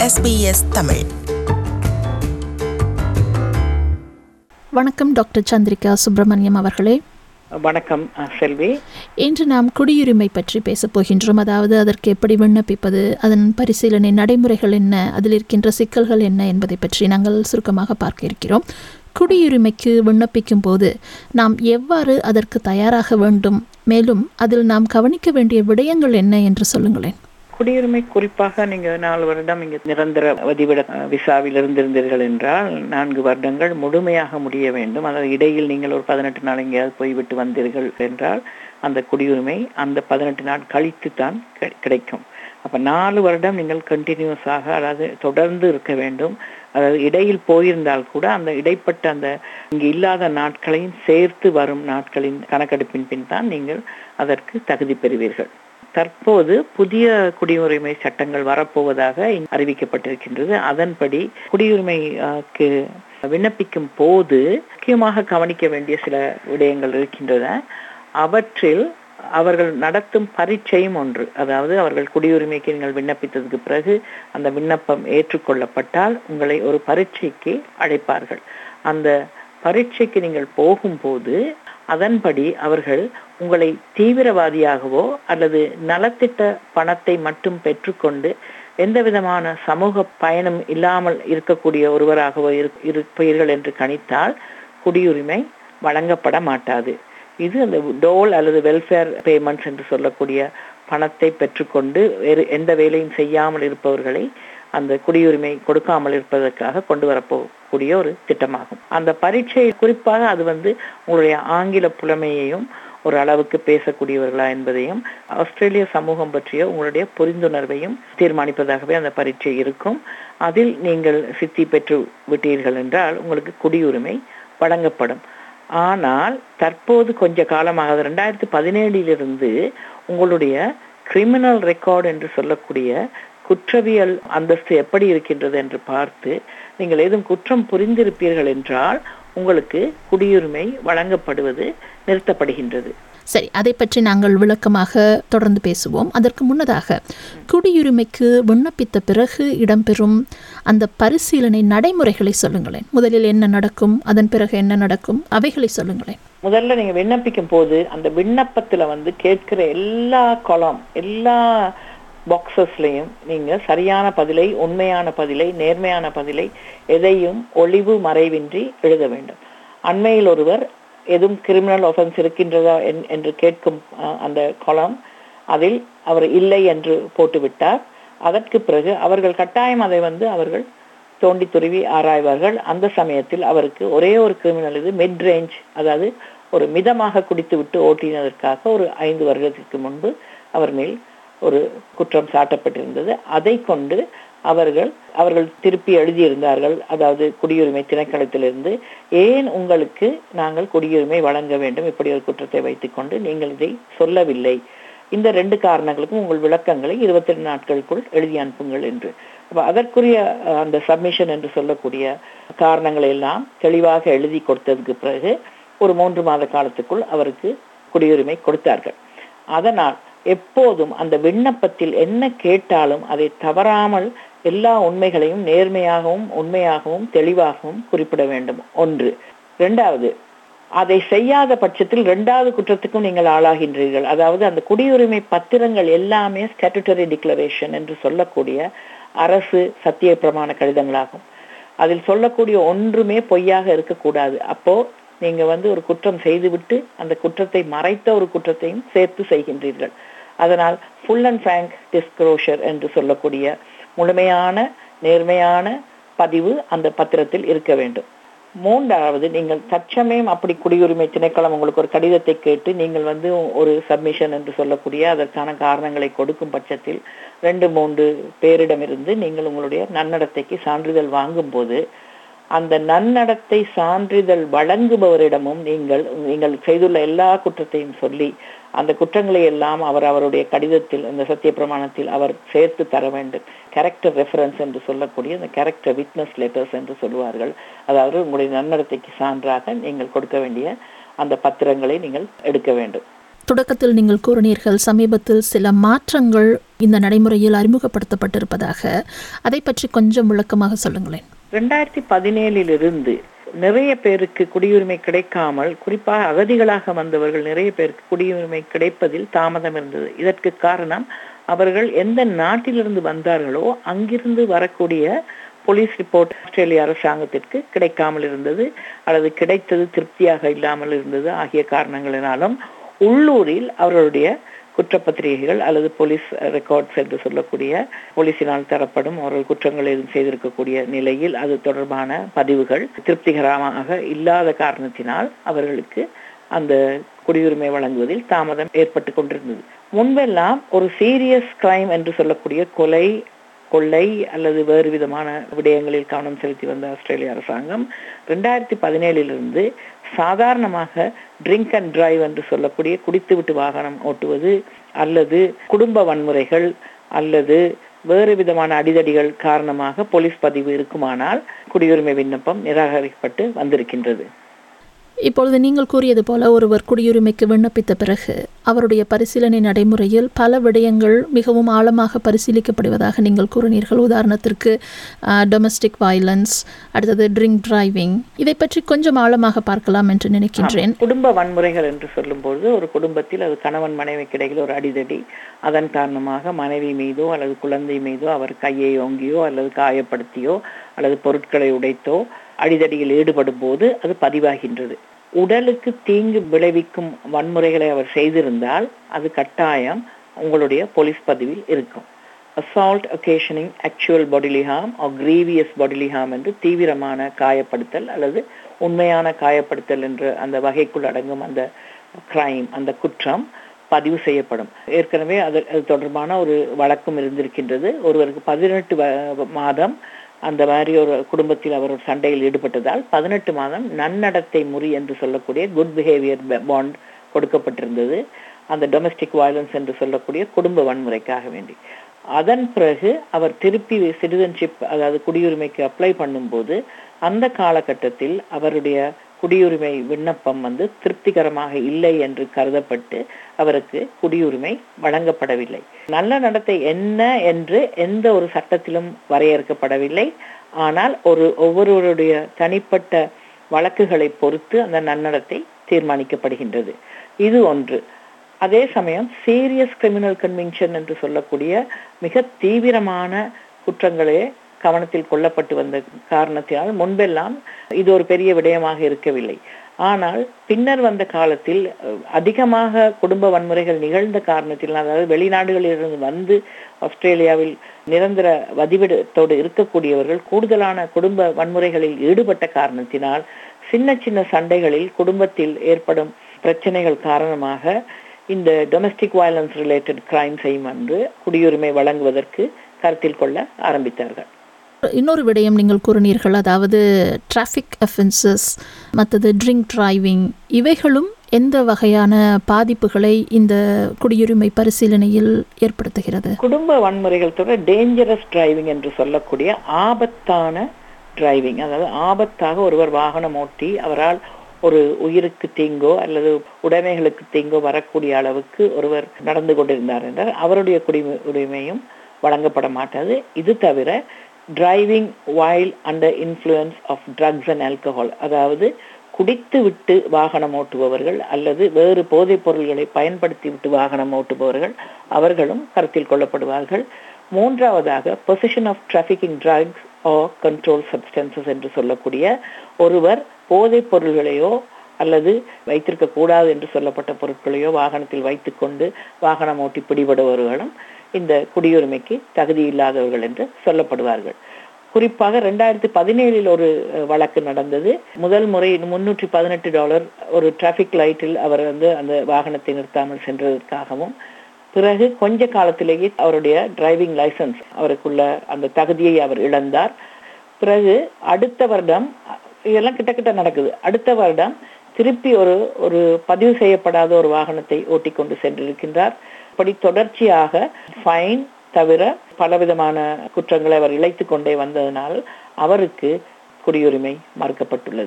SBS Tamil வணக்கம் doctor Chandrika Subramaniam அவர்களே வணக்கம் அஹ், செல்வி இன்று நாம் குடியுரிமை பற்றி பேசப் போகின்றோம் அதாவது அதற்கு எப்படி விண்ணப்பிப்பது அதன் பரிசீலனை நடைமுறைகள் என்ன அதில் இருக்கின்ற சிக்கல்கள் என்ன என்பதை பற்றி நாங்கள் சுருக்கமாக பார்க்க இருக்கிறோம் குடியுரிமைக்கு விண்ணப்பிக்கும் போது நாம் எவ்வாறு அதற்கு தயாராக வேண்டும் மேலும் அதில் நாம் கவனிக்க வேண்டிய விடயங்கள் என்ன என்று சொல்லுங்களேன் குடியுரிமை குறிப்பாக நீங்க நாலு வருடம் இங்க நிரந்தர வதிவிட அஹ், விசாவில் இருந்திருந்தீர்கள் என்றால் நான்கு வருடங்கள் முழுமையாக முடிய வேண்டும் அதாவது இடையில் நீங்கள் ஒரு பதினெட்டு நாள் எங்கேயாவது போய்விட்டு வந்தீர்கள் என்றால் அந்த குடியுரிமை அந்த பதினெட்டு நாள் கழித்து தான் கிடை- கிடைக்கும் அப்ப நாலு வருடம் நீங்கள் கண்டினியூஸாக அதாவது தொடர்ந்து இருக்க வேண்டும் அதாவது இடையில் போயிருந்தால் கூட அந்த இடைப்பட்ட அந்த இங்கு இல்லாத நாட்களையும் சேர்த்து வரும் நாட்களின் கணக்கெடுப்பின் பின் தான் நீங்கள் அதற்கு தகுதி பெறுவீர்கள் தற்போது புதிய குடியுரிமை சட்டங்கள் வரப்போவதாக இங்கு அறிவிக்கப்பட்டிருக்கின்றது அதன்படி குடியுரிமைக்கு விண்ணப்பிக்கும் போது முக்கியமாக கவனிக்க வேண்டிய சில விடயங்கள் இருக்கின்றன அவற்றில் அவர்கள் நடத்தும் பரீட்சையும் ஒன்று அதாவது அவர்கள் குடியுரிமைக்கு நீங்கள் விண்ணப்பித்ததுக்கு பிறகு அந்த விண்ணப்பம் ஏற்றுக்கொள்ளப்பட்டால் உங்களை ஒரு பரீட்சைக்கு அழைப்பார்கள் அந்த பரீட்சைக்கு நீங்கள் போகும்போது அதன்படி அவர்கள் உங்களை தீவிரவாதியாகவோ அல்லது நலத்திட்ட பணத்தை மட்டும் பெற்றுக்கொண்டு எந்த விதமான சமூக பயணம் இல்லாமல் இருக்கக்கூடிய ஒருவராகவோ இரு- இருப்பீர்கள் என்று கணித்தால் குடியுரிமை வழங்கப்பட மாட்டாது இது அந்த டோல் அல்லது வெல்ஃபேர் பேமெண்ட்ஸ் என்று சொல்லக்கூடிய பணத்தை பெற்றுக்கொண்டு வேறு எந்த வேலையும் செய்யாமல் இருப்பவர்களை அந்த குடியுரிமை கொடுக்காமல் இருப்பதற்காக கொண்டு வரப்போகக்கூடிய ஒரு திட்டமாகும் அந்த பரீட்சை குறிப்பாக அது வந்து உங்களுடைய ஆங்கில புலமையையும் ஒரு அளவுக்கு பேசக்கூடியவர்களா என்பதையும் ஆஸ்திரேலிய சமூகம் பற்றிய உங்களுடைய புரிந்துணர்வையும் தீர்மானிப்பதாகவே அந்த பரீட்சை இருக்கும் அதில் நீங்கள் சித்தி பெற்று விட்டீர்கள் என்றால் உங்களுக்கு குடியுரிமை வழங்கப்படும் ஆனால் தற்போது கொஞ்ச காலமாக ரெண்டாயிரத்தி பதினேழிலிருந்து உங்களுடைய கிரிமினல் ரெக்கார்டு என்று சொல்லக்கூடிய குற்றவியல் அந்தஸ்து எப்படி இருக்கின்றது என்று பார்த்து நீங்கள் ஏதும் குற்றம் புரிந்திருப்பீர்கள் என்றால் உங்களுக்கு குடியுரிமை வழங்கப்படுவது நிறுத்தப்படுகின்றது சரி அதை பற்றி நாங்கள் விளக்கமாக தொடர்ந்து பேசுவோம் அதற்கு முன்னதாக குடியுரிமைக்கு விண்ணப்பித்த பிறகு இடம்பெறும் அந்த பரிசீலனை நடைமுறைகளை சொல்லுங்களேன் முதலில் என்ன நடக்கும் அதன் பிறகு என்ன நடக்கும் அவைகளை சொல்லுங்களேன் முதல்ல நீங்க விண்ணப்பிக்கும் போது அந்த விண்ணப்பத்துல வந்து கேட்கிற எல்லா கொலம் எல்லா பாக்ஸஸ்லையும் நீங்க சரியான பதிலை உண்மையான பதிலை நேர்மையான பதிலை எதையும் ஒளிவு மறைவின்றி எழுத வேண்டும் அண்மையில் ஒருவர் எதுவும் கிரிமினல் ஒஃபென்ஸ் இருக்கின்றதா என்- என்று கேட்கும் அஹ், அந்த கொலம் அதில் அவர் இல்லை என்று போட்டுவிட்டார் அதற்கு பிறகு அவர்கள் கட்டாயம் அதை வந்து அவர்கள் தோண்டி துருவி ஆராய்வார்கள் அந்த சமயத்தில் அவருக்கு ஒரே ஒரு கிரிமினல் இது மிட் ரேஞ்ச் அதாவது ஒரு மிதமாக குடித்து விட்டு ஓட்டினதற்காக ஒரு ஐந்து வருடத்திற்கு முன்பு அவர் மேல் ஒரு குற்றம் சாட்டப்பட்டிருந்தது அதை கொண்டு அவர்கள் அவர்கள் திருப்பி எழுதியிருந்தார்கள் அதாவது குடியுரிமை திணைக்களத்திலிருந்து ஏன் உங்களுக்கு நாங்கள் குடியுரிமை வழங்க வேண்டும் இப்படி ஒரு குற்றத்தை வைத்துக்கொண்டு நீங்கள் இதை சொல்லவில்லை இந்த ரெண்டு காரணங்களுக்கும் உங்கள் விளக்கங்களை இருபத்தி ரெண்டு நாட்களுக்குள் எழுதி அனுப்புங்கள் என்று அப்ப அதற்குரிய அஹ், அந்த சப்மிஷன் என்று சொல்லக்கூடிய காரணங்களை எல்லாம் தெளிவாக எழுதி கொடுத்ததுக்கு பிறகு ஒரு மூன்று மாத காலத்துக்குள் அவருக்கு குடியுரிமை கொடுத்தார்கள் அதனால் எப்போதும் அந்த விண்ணப்பத்தில் என்ன கேட்டாலும் அதை தவறாமல் எல்லா உண்மைகளையும் நேர்மையாகவும் உண்மையாகவும் தெளிவாகவும் குறிப்பிட வேண்டும் ஒன்று இரண்டாவது அதை செய்யாத பட்சத்தில் இரண்டாவது குற்றத்துக்கும் நீங்கள் ஆளாகின்றீர்கள் அதாவது அந்த குடியுரிமை பத்திரங்கள் எல்லாமே ஸ்டாட்டுட்டரி டிக்ளரேஷன் என்று சொல்லக்கூடிய அரசு சத்திய பிரமாண கடிதங்களாகும் அதில் சொல்லக்கூடிய ஒன்றுமே பொய்யாக இருக்கக்கூடாது அப்போ நீங்க வந்து ஒரு குற்றம் செய்துவிட்டு அந்த குற்றத்தை மறைத்த ஒரு குற்றத்தையும் சேர்த்து செய்கின்றீர்கள் அதனால் ஃபுல் அண்ட் ஃப்ரேங்க் டிஸ்க்ரோஷர் என்று சொல்லக்கூடிய முழுமையான நேர்மையான பதிவு அந்த பத்திரத்தில் இருக்க வேண்டும் மூன்றாவது நீங்கள் தற்சமயம் அப்படி குடியுரிமை திணைக்களம் உங்களுக்கு ஒரு கடிதத்தை கேட்டு நீங்கள் வந்து ஒரு சப்மிஷன் என்று சொல்லக்கூடிய அதற்கான காரணங்களை கொடுக்கும் பட்சத்தில் ரெண்டு மூன்று பேரிடமிருந்து நீங்கள் உங்களுடைய நன்னடத்தைக்கு சான்றிதழ் வாங்கும்போது அந்த நன்னடத்தை சான்றிதழ் வழங்குபவரிடமும் நீங்கள் நீங்கள் செய்துள்ள எல்லா குற்றத்தையும் சொல்லி அந்த குற்றங்களை எல்லாம் அவர் அவருடைய கடிதத்தில் இந்த சத்திய பிரமாணத்தில் அவர் சேர்த்து தர வேண்டும் கேரக்டர் ரெஃபரன்ஸ் என்று சொல்லக்கூடிய அந்த கேரக்டர் விட்னஸ் லெட்டர்ஸ் என்று சொல்லுவார்கள் அதாவது உங்களுடைய நன்னடத்தைக்கு சான்றாக நீங்கள் கொடுக்க வேண்டிய அந்த பத்திரங்களை நீங்கள் எடுக்க வேண்டும் தொடக்கத்தில் நீங்கள் கூறினீர்கள் சமீபத்தில் சில மாற்றங்கள் இந்த நடைமுறையில் அறிமுகப்படுத்தப்பட்டிருப்பதாக அதை பற்றி கொஞ்சம் விளக்கமாக சொல்லுங்களேன் ரெண்டாயிரத்தி பதினேழிலிருந்து நிறைய பேருக்கு குடியுரிமை கிடைக்காமல் குறிப்பாக அகதிகளாக வந்தவர்கள் நிறைய பேருக்கு குடியுரிமை கிடைப்பதில் தாமதம் இருந்தது இதற்கு காரணம் அவர்கள் எந்த நாட்டிலிருந்து வந்தார்களோ அங்கிருந்து வரக்கூடிய போலீஸ் ரிப்போர்ட் ஆஸ்திரேலிய அரசாங்கத்திற்கு கிடைக்காமல் இருந்தது அல்லது கிடைத்தது திருப்தியாக இல்லாமல் இருந்தது ஆகிய காரணங்களினாலும் உள்ளூரில் அவர்களுடைய குற்றப்பத்திரிகைகள் அல்லது போலீஸ் ரெக்கார்ட்ஸ் என்று சொல்லக்கூடிய போலீசினால் தரப்படும் அவர்கள் குற்றங்கள் எதுவும் செய்திருக்கக்கூடிய நிலையில் அது தொடர்பான பதிவுகள் திருப்திகரமாக இல்லாத காரணத்தினால் அவர்களுக்கு அந்த குடியுரிமை வழங்குவதில் தாமதம் ஏற்பட்டு கொண்டிருந்தது முன்பெல்லாம் ஒரு சீரியஸ் கிரைம் என்று சொல்லக்கூடிய கொலை கொள்ளை அல்லது வேறு விதமான விடயங்களில் கவனம் செலுத்தி வந்த ஆஸ்திரேலிய அரசாங்கம் ரெண்டாயிரத்தி பதினேழிலிருந்து சாதாரணமாக ட்ரிங்க் அண்ட் டிரைவ் என்று சொல்லக்கூடிய குடித்துவிட்டு வாகனம் ஓட்டுவது அல்லது குடும்ப வன்முறைகள் அல்லது வேறு விதமான அடிதடிகள் காரணமாக போலீஸ் பதிவு இருக்குமானால் குடியுரிமை விண்ணப்பம் நிராகரிக்கப்பட்டு வந்திருக்கின்றது இப்பொழுது நீங்கள் கூறியது போல ஒருவர் குடியுரிமைக்கு விண்ணப்பித்த பிறகு அவருடைய பரிசீலனை நடைமுறையில் பல விடயங்கள் மிகவும் ஆழமாக பரிசீலிக்கப்படுவதாக நீங்கள் கூறினீர்கள் உதாரணத்திற்கு டொமஸ்டிக் வயலன்ஸ் அடுத்தது ட்ரிங்க் டிரைவிங் இதை பற்றி கொஞ்சம் ஆழமாக பார்க்கலாம் என்று நினைக்கின்றேன் குடும்ப வன்முறைகள் என்று சொல்லும்போது ஒரு குடும்பத்தில் அது கணவன் மனைவிக்கு இடையில் ஒரு அடிதடி அதன் காரணமாக மனைவி மீதோ அல்லது குழந்தை மீதோ அவர் கையை ஓங்கியோ அல்லது காயப்படுத்தியோ அல்லது பொருட்களை உடைத்தோ அடிதடியில் ஈடுபடும் போது அது பதிவாகின்றது உடலுக்கு தீங்கு விளைவிக்கும் வன்முறைகளை அவர் செய்திருந்தால் அது கட்டாயம் உங்களுடைய போலீஸ் பதிவில் இருக்கும் assault occasioning actual bodily harm or grievous bodily harm என்று தீவிரமான காயப்படுத்தல் அல்லது உண்மையான காயப்படுத்தல் என்று அந்த வகைக்குள் அடங்கும் அந்த கிரைம் அந்த குற்றம் பதிவு செய்யப்படும் ஏற்கனவே அது அது தொடர்பான ஒரு வழக்கம் இருந்திருக்கின்றது ஒருவருக்கு பதினெட்டு மாதம் அந்த மாதிரி ஒரு குடும்பத்தில் அவர் ஒரு சண்டையில் ஈடுபட்டதால் பதினெட்டு மாதம் நன்னடத்தை முறி என்று சொல்லக்கூடிய குட் பிஹேவியர் பாண்ட் கொடுக்கப்பட்டிருந்தது அந்த டொமஸ்டிக் வயலன்ஸ் என்று சொல்லக்கூடிய குடும்ப வன்முறைக்காக வேண்டி அதன் பிறகு அவர் திருப்பி சிட்டிசன்ஷிப் அதாவது குடியுரிமைக்கு அப்ளை பண்ணும்போது அந்த காலகட்டத்தில் அவருடைய குடியுரிமை விண்ணப்பம் வந்து திருப்திகரமாக இல்லை என்று கருதப்பட்டு அவருக்கு குடியுரிமை வழங்கப்படவில்லை நல்ல நடத்தை என்ன என்று எந்த ஒரு சட்டத்திலும் வரையறுக்கப்படவில்லை ஆனால் ஒரு ஒவ்வொருவருடைய தனிப்பட்ட வழக்குகளை பொறுத்து அந்த நன்னடத்தை தீர்மானிக்கப்படுகின்றது இது ஒன்று அதே சமயம் சீரியஸ் கிரிமினல் கன்வின்ஷன் என்று சொல்லக்கூடிய மிக தீவிரமான குற்றங்களே கவனத்தில் கொள்ளப்பட்டு வந்த காரணத்தினால் முன்பெல்லாம் இது ஒரு பெரிய விடயமாக இருக்கவில்லை ஆனால் பின்னர் வந்த காலத்தில் அதிகமாக குடும்ப வன்முறைகள் நிகழ்ந்த காரணத்தில் அதாவது வெளிநாடுகளிலிருந்து வந்து ஆஸ்திரேலியாவில் நிரந்தர வதிவிடத்தோடு இருக்கக்கூடியவர்கள் கூடுதலான குடும்ப வன்முறைகளில் ஈடுபட்ட காரணத்தினால் சின்ன சின்ன சண்டைகளில் குடும்பத்தில் ஏற்படும் பிரச்சனைகள் காரணமாக இந்த டொமஸ்டிக் வயலன்ஸ் ரிலேட்டட் கிரைம்ஸையும் வந்து குடியுரிமை வழங்குவதற்கு கருத்தில் கொள்ள ஆரம்பித்தார்கள் இன்னொரு விடயம் நீங்கள் கூறினீர்கள் அதாவது டிராஃபிக் அஃபென்சஸ் மற்றது ட்ரிங்க் டிரைவிங் இவைகளும் எந்த வகையான பாதிப்புகளை இந்த குடியுரிமை பரிசீலனையில் ஏற்படுத்துகிறது குடும்ப வன்முறைகள் தொடர் டேஞ்சரஸ் டிரைவிங் என்று சொல்லக்கூடிய ஆபத்தான டிரைவிங் அதாவது ஆபத்தாக ஒருவர் வாகனம் ஓட்டி அவரால் ஒரு உயிருக்கு தீங்கோ அல்லது உடைமைகளுக்கு தீங்கோ வரக்கூடிய அளவுக்கு ஒருவர் நடந்து கொண்டிருந்தார் என்றால் அவருடைய குடியுரிமையும் வழங்கப்பட மாட்டாது இது தவிர driving while under influence of drugs and alcohol அதாவது குடித்து விட்டு வாகனம் ஓட்டுபவர்கள் அல்லது வேறு போதைப் பொருள்களை பயன்படுத்தி விட்டு வாகனம் ஓட்டுபவர்கள் அவர்களும் கருத்தில் கொள்ளப்படுவார்கள் மூன்றாவதாக possession of trafficking drugs or control substances என்று சொல்லக்கூடிய ஒருவர் போதைப் பொருள்களையோ அல்லது வைத்திருக்க கூடாது என்று சொல்லப்பட்ட பொருட்களையோ வாகனத்தில் வைத்துக்கொண்டு வாகனம் ஓட்டி பிடிபடுபவர்களும் இந்த குடியுரிமைக்கு தகுதி இல்லாதவர்கள் என்று சொல்லப்படுவார்கள் குறிப்பாக ரெண்டாயிரத்தி பதினேழில் ஒரு வழக்கு நடந்தது முதல் முறை முன்னூற்றி பதினெட்டு டாலர் ஒரு டிராபிக் லைட்டில் அவர் வந்து அந்த வாகனத்தை நிறுத்தாமல் சென்றதற்காகவும் பிறகு கொஞ்ச காலத்திலேயே அவருடைய டிரைவிங் லைசன்ஸ் அவருக்குள்ள அந்த தகுதியை அவர் இழந்தார் பிறகு அடுத்த வருடம் இதெல்லாம் கிட்ட கிட்ட நடக்குது அடுத்த வருடம் திருப்பி ஒரு ஒரு பதிவு செய்யப்படாத ஒரு வாகனத்தை ஓட்டிக்கொண்டு சென்றிருக்கின்றார் அப்படி தொடர்ச்சியாக ஃபைன் தவிர பலவிதமான குற்றங்களை அவர் இழைத்து கொண்டே வந்ததனால் அவருக்கு குடியுரிமை மறுக்கப்பட்டுள்ளது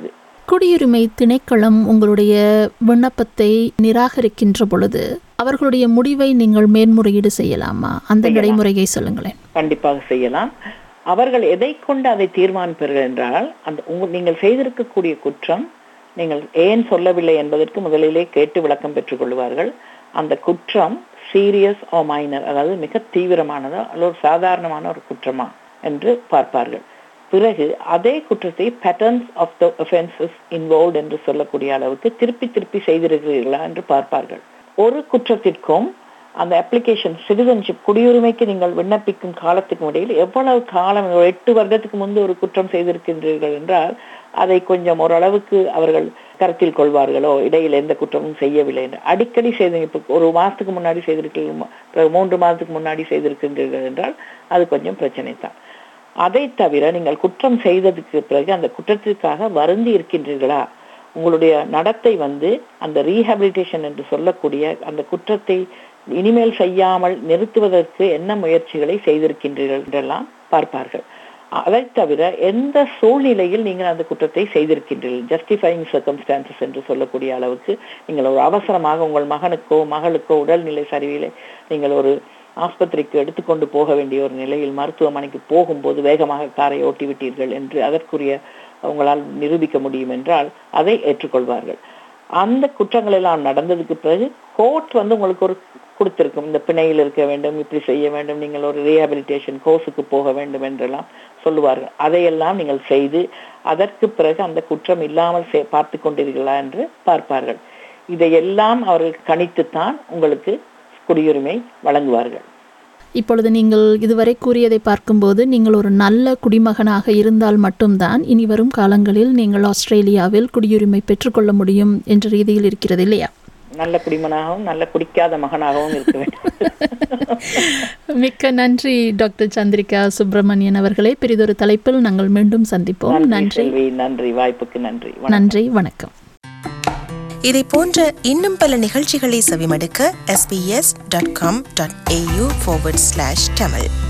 குடியுரிமை திணைக்களம் உங்களுடைய விண்ணப்பத்தை நிராகரிக்கின்ற பொழுது அவர்களுடைய முடிவை நீங்கள் மேன்முறையீடு செய்யலாமா அந்த நடைமுறையை சொல்லுங்களேன் கண்டிப்பாக செய்யலாம் அவர்கள் எதை கொண்டு அதை தீர்மானிப்பார்கள் என்றால் அந்த உங்க நீங்கள் செய்திருக்கக்கூடிய குற்றம் நீங்கள் ஏன் சொல்லவில்லை என்பதற்கு முதலிலே கேட்டு விளக்கம் பெற்றுக் கொள்வார்கள் அந்த குற்றம் சீரியஸ் ஓ மைனர் அதாவது மிக தீவிரமானதோ அல்லது ஒரு சாதாரணமான ஒரு குற்றமா என்று பார்ப்பார்கள் பிறகு அதே குற்றத்தை patterns of the offences involve என்று சொல்லக்கூடிய அளவுக்கு திருப்பி திருப்பி செய்திருக்கிறீர்களா என்று பார்ப்பார்கள் ஒரு குற்றத்திற்கும் அந்த அப்ளிகேஷன் சிட்டிசன்ஷிப் குடியுரிமைக்கு நீங்கள் விண்ணப்பிக்கும் காலத்துக்கு இடையில் எவ்வளவு காலம் ஒரு எட்டு வருடத்துக்கு முன்பு ஒரு குற்றம் செய்திருக்கின்றீர்கள் என்றால் அதை கொஞ்சம் ஓரளவுக்கு அவர்கள் கருத்தில் கொள்வார்களோ இடையில் எந்த குற்றமும் செய்யவில்லை என்று அடிக்கடி செய்து இப்போ ஒரு மாதத்துக்கு முன்னாடி செய்திருக்கீர்கள் மூன்று மாதத்துக்கு முன்னாடி செய்திருக்கின்றீர்கள் என்றால் அது கொஞ்சம் பிரச்சனை தான் அதை தவிர நீங்கள் குற்றம் செய்ததுக்கு பிறகு அந்த குற்றத்திற்காக வருந்தி இருக்கின்றீர்களா உங்களுடைய நடத்தை வந்து அந்த ரீஹாபிலிட்டேஷன் என்று சொல்லக்கூடிய அந்த குற்றத்தை இனிமேல் செய்யாமல் நிறுத்துவதற்கு என்ன முயற்சிகளை செய்திருக்கின்றீர்கள் என்றெல்லாம் பார்ப்பார்கள் அதை தவிர எந்த சூழ்நிலையில் நீங்கள் அந்த குற்றத்தை செய்திருக்கின்றீர்கள் ஜஸ்டிஃபைங் சர்க்கம்ஸ்டான்சஸ் என்று சொல்லக்கூடிய அளவுக்கு நீங்கள் ஒரு அவசரமாக உங்கள் மகனுக்கோ மகளுக்கோ உடல்நிலை சரிவில்லை நீங்கள் ஒரு ஆஸ்பத்திரிக்கு எடுத்துக்கொண்டு போக வேண்டிய ஒரு நிலையில் மருத்துவமனைக்கு போகும்போது வேகமாக காரை ஓட்டி விட்டீர்கள் என்று அதற்குரிய உங்களால் நிரூபிக்க முடியும் என்றால் அதை ஏற்றுக்கொள்வார்கள் அந்த குற்றங்கள் எல்லாம் நடந்ததுக்கு பிறகு கோர்ட் வந்து உங்களுக்கு ஒரு கொடுத்திருக்கும் இந்த பிணையில் இருக்க வேண்டும் இப்படி செய்ய வேண்டும் நீங்கள் ஒரு ரீஹாபிலிட்டேஷன் கோர்ஸுக்கு போக வேண்டும் என்றெல்லாம் சொல்லுவார்கள் அதையெல்லாம் நீங்கள் செய்து அதற்கு பிறகு அந்த குற்றம் இல்லாமல் பார்த்து கொண்டீர்களா என்று பார்ப்பார்கள் இதையெல்லாம் அவர்கள் கணித்துத்தான் உங்களுக்கு குடியுரிமை வழங்குவார்கள் இப்பொழுது நீங்கள் இதுவரை கூறியதை பார்க்கும்போது நீங்கள் ஒரு நல்ல குடிமகனாக இருந்தால் மட்டும்தான் இனி வரும் காலங்களில் நீங்கள் ஆஸ்திரேலியாவில் குடியுரிமை பெற்றுக்கொள்ள முடியும் என்ற ரீதியில் இருக்கிறது இல்லையா நல்ல குடிமனாகவும் நல்ல குடிக்காத மகனாகவும் இருக்க வேண்டும் மிக்க நன்றி டாக்டர் சந்திரிகா சுப்பிரமணியன் அவர்களே பெரிதொரு தலைப்பில் நாங்கள் மீண்டும் சந்திப்போம் நன்றி நன்றி வாய்ப்புக்கு நன்றி நன்றி வணக்கம் இதை போன்ற இன்னும் பல நிகழ்ச்சிகளை செவிமடுக்க sbs.com.au forward slash tamil